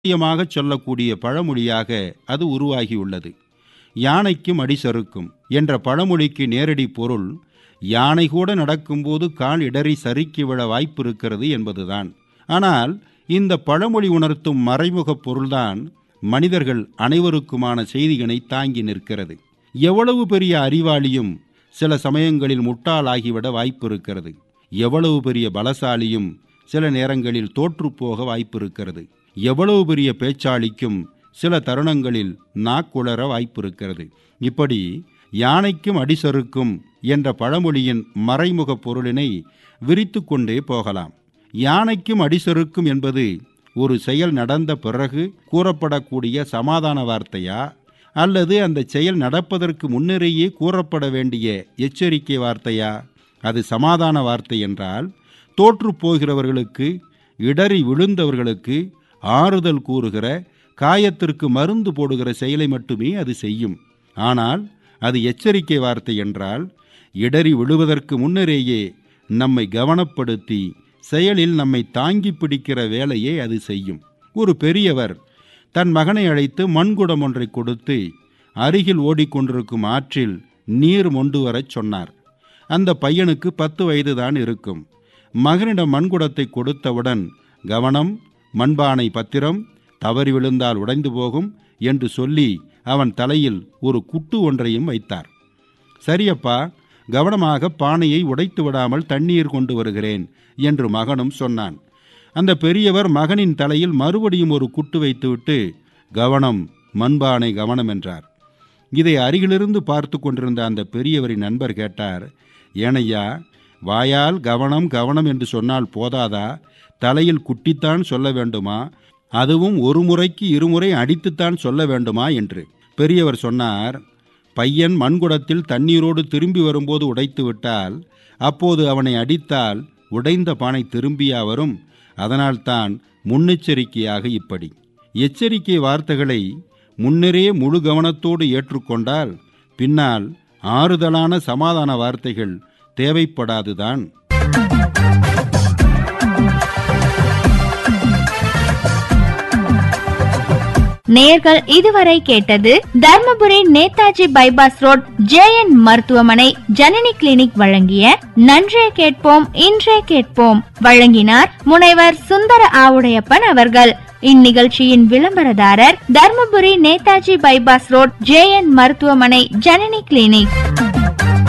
சத்தியமாகச் சொல்லக்கூடிய பழமொழியாக அது உருவாகியுள்ளது யானைக்கும் அடிசறுக்கும் என்ற பழமொழிக்கு நேரடி பொருள் யானை கூட நடக்கும்போது கால் இடறி சறுக்கி விழ வாய்ப்பு இருக்கிறது என்பதுதான் ஆனால் இந்த பழமொழி உணர்த்தும் மறைமுகப் பொருள்தான் மனிதர்கள் அனைவருக்குமான செய்திகளை தாங்கி நிற்கிறது எவ்வளவு பெரிய அறிவாளியும் சில சமயங்களில் முட்டாளாகிவிட வாய்ப்பு இருக்கிறது எவ்வளவு பெரிய பலசாலியும் சில நேரங்களில் தோற்றுப்போக வாய்ப்பு இருக்கிறது எவ்வளவு பெரிய பேச்சாளிக்கும் சில தருணங்களில் நாக்குளர வாய்ப்பு இருக்கிறது இப்படி யானைக்கும் அடிசறுக்கும் என்ற பழமொழியின் மறைமுக பொருளினை விரித்து கொண்டே போகலாம் யானைக்கும் அடிசறுக்கும் என்பது ஒரு செயல் நடந்த பிறகு கூறப்படக்கூடிய சமாதான வார்த்தையா அல்லது அந்த செயல் நடப்பதற்கு முன்னரேயே கூறப்பட வேண்டிய எச்சரிக்கை வார்த்தையா அது சமாதான வார்த்தை என்றால் தோற்று போகிறவர்களுக்கு இடறி விழுந்தவர்களுக்கு ஆறுதல் கூறுகிற காயத்திற்கு மருந்து போடுகிற செயலை மட்டுமே அது செய்யும் ஆனால் அது எச்சரிக்கை வார்த்தை என்றால் இடறி விழுவதற்கு முன்னரேயே நம்மை கவனப்படுத்தி செயலில் நம்மை தாங்கி பிடிக்கிற வேலையை அது செய்யும் ஒரு பெரியவர் தன் மகனை அழைத்து மண்குடம் ஒன்றை கொடுத்து அருகில் ஓடிக்கொண்டிருக்கும் ஆற்றில் நீர் மொண்டு வரச் சொன்னார் அந்த பையனுக்கு பத்து வயதுதான் இருக்கும் மகனிடம் மண்குடத்தை கொடுத்தவுடன் கவனம் மண்பானை பத்திரம் தவறி விழுந்தால் உடைந்து போகும் என்று சொல்லி அவன் தலையில் ஒரு குட்டு ஒன்றையும் வைத்தார் சரியப்பா கவனமாக பானையை உடைத்து விடாமல் தண்ணீர் கொண்டு வருகிறேன் என்று மகனும் சொன்னான் அந்த பெரியவர் மகனின் தலையில் மறுபடியும் ஒரு குட்டு வைத்துவிட்டு கவனம் மண்பானை கவனம் என்றார் இதை அருகிலிருந்து பார்த்து கொண்டிருந்த அந்த பெரியவரின் நண்பர் கேட்டார் ஏனையா வாயால் கவனம் கவனம் என்று சொன்னால் போதாதா தலையில் குட்டித்தான் சொல்ல வேண்டுமா அதுவும் ஒரு முறைக்கு இருமுறை அடித்துத்தான் சொல்ல வேண்டுமா என்று பெரியவர் சொன்னார் பையன் மண்குடத்தில் தண்ணீரோடு திரும்பி வரும்போது உடைத்து விட்டால் அப்போது அவனை அடித்தால் உடைந்த பானை திரும்பியா வரும் அதனால்தான் முன்னெச்சரிக்கையாக இப்படி எச்சரிக்கை வார்த்தைகளை முன்னரே முழு கவனத்தோடு ஏற்றுக்கொண்டால் பின்னால் ஆறுதலான சமாதான வார்த்தைகள் தேவைப்படாதுதான் நேர்கள் இதுவரை கேட்டது Dharmapuri Netaji bypass road J N மருத்துவமனை ஜனனி கிளினிக் வழங்கிய நன்றே கேட்போம் இன்றே கேட்போம் வழங்கினார் முனைவர் சுந்தர ஆவுடையப்பன் அவர்கள் இந்நிகழ்ச்சியின் விளம்பரதாரர் Dharmapuri Netaji bypass road J N மருத்துவமனை ஜனனி கிளினிக்